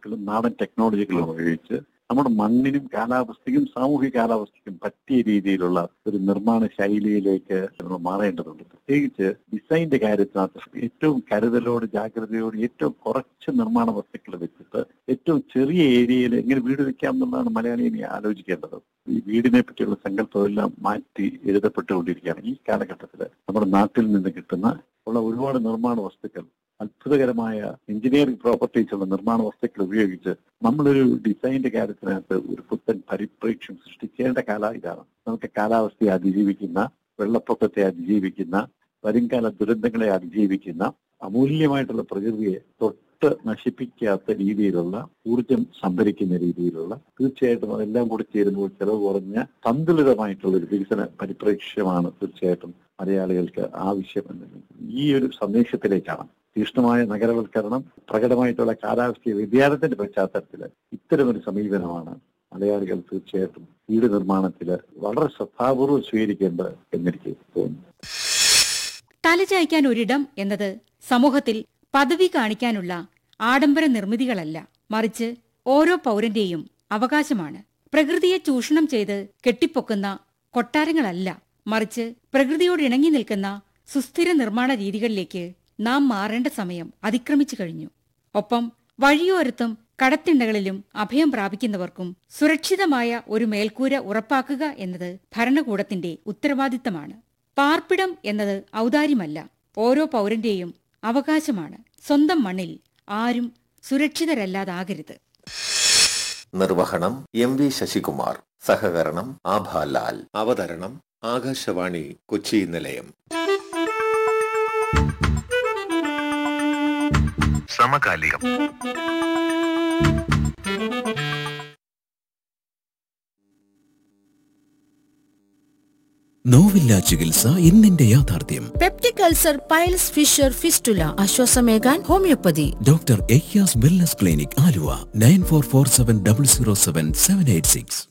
വസ്തുക്കളും നാടൻ ടെക്നോളജികളും ഉപയോഗിച്ച് നമ്മുടെ മണ്ണിനും കാലാവസ്ഥയ്ക്കും സാമൂഹിക കാലാവസ്ഥയ്ക്കും പറ്റിയ രീതിയിലുള്ള ഒരു നിർമ്മാണ ശൈലിയിലേക്ക് നമ്മൾ മാറേണ്ടതുണ്ട് പ്രത്യേകിച്ച് ഡിസൈന്റെ കാര്യത്തിനകത്ത് ഏറ്റവും കരുതലോട് ജാഗ്രതയോട് ഏറ്റവും കുറച്ച് നിർമ്മാണ വസ്തുക്കൾ വെച്ചിട്ട് ഏറ്റവും ചെറിയ ഏരിയയിൽ എങ്ങനെ വീട് വെക്കാം എന്നുള്ളതാണ് മലയാളി ഇനി ആലോചിക്കേണ്ടത് ഈ വീടിനെ പറ്റിയുള്ള സങ്കല്പമെല്ലാം മാറ്റി എഴുതപ്പെട്ടുകൊണ്ടിരിക്കുകയാണ് ഈ കാലഘട്ടത്തിൽ നമ്മുടെ നാട്ടിൽ നിന്ന് കിട്ടുന്ന ഉള്ള ഒരുപാട് നിർമ്മാണ വസ്തുക്കൾ അത്ഭുതകരമായ എഞ്ചിനീയറിംഗ് പ്രോപ്പർട്ടീസ് ഉള്ള നിർമ്മാണ വസ്തുക്കൾ ഉപയോഗിച്ച് നമ്മളൊരു ഡിസൈനിന്റെ കാര്യത്തിനകത്ത് ഒരു പുത്തൻ പരിപ്രേക്ഷ്യം സൃഷ്ടിക്കേണ്ട കാല ഇതാണ് നമുക്ക് കാലാവസ്ഥയെ അതിജീവിക്കുന്ന വെള്ളപ്പൊക്കത്തെ അതിജീവിക്കുന്ന വരുംകാല ദുരന്തങ്ങളെ അതിജീവിക്കുന്ന അമൂല്യമായിട്ടുള്ള പ്രകൃതിയെ തൊട്ട് നശിപ്പിക്കാത്ത രീതിയിലുള്ള ഊർജം സംഭരിക്കുന്ന രീതിയിലുള്ള തീർച്ചയായിട്ടും അതെല്ലാം കൂടി ചേരുമ്പോൾ ചെലവ് കുറഞ്ഞ സന്തുലിതമായിട്ടുള്ള ഒരു വികസന പരിപ്രേക്ഷ്യമാണ് തീർച്ചയായിട്ടും മലയാളികൾക്ക് ആവശ്യമെന്ന് ഈ ഒരു സന്ദേശത്തിലേക്കാണ് തീക്ഷ്ണമായ നഗരവൽക്കരണം പ്രകടമായിട്ടുള്ള കാലാവസ്ഥ വ്യതിയാനത്തിന്റെ പശ്ചാത്തലത്തിൽ ഇത്തരമൊരു സമീപനമാണ് മലയാളികൾ തീർച്ചയായിട്ടും വീട് നിർമ്മാണത്തിൽ വളരെ ശ്രദ്ധാപൂർവ്വം സ്വീകരിക്കേണ്ടത് എന്നെനിക്ക് തോന്നുന്നു തലചായ്ക്കാൻ ഒരിടം എന്നത് സമൂഹത്തിൽ പദവി കാണിക്കാനുള്ള ആഡംബര നിർമ്മിതികളല്ല മറിച്ച് ഓരോ പൗരന്റെയും അവകാശമാണ് പ്രകൃതിയെ ചൂഷണം ചെയ്ത് കെട്ടിപ്പൊക്കുന്ന കൊട്ടാരങ്ങളല്ല മറിച്ച് പ്രകൃതിയോട് ഇണങ്ങി നിൽക്കുന്ന സുസ്ഥിര നിർമ്മാണ രീതികളിലേക്ക് നാം മാറേണ്ട സമയം അതിക്രമിച്ചു കഴിഞ്ഞു ഒപ്പം വഴിയോരത്തും കടത്തിണ്ടകളിലും അഭയം പ്രാപിക്കുന്നവർക്കും സുരക്ഷിതമായ ഒരു മേൽക്കൂര ഉറപ്പാക്കുക എന്നത് ഭരണകൂടത്തിന്റെ ഉത്തരവാദിത്തമാണ് പാർപ്പിടം എന്നത് ഔദാര്യമല്ല ഓരോ പൗരന്റെയും അവകാശമാണ് സ്വന്തം മണ്ണിൽ ആരും സുരക്ഷിതരല്ലാതാകരുത് നിർവഹണം എം വി ശശികുമാർ സഹകരണം ആഭാലാൽ അവതരണം ആകാശവാണി കൊച്ചി നിലയം സമകാലികം നോവില്ല ചികിത്സ ഇന്നിന്റെ യാഥാർത്ഥ്യം peptic ulcer piles fissure fistula ആശ്വാസമേകാൻ ഹോമിയോപ്പതി ഡോക്ടർ എയ്യാസ് wellness clinic Aluva nine four four seven double zero seven seven eight six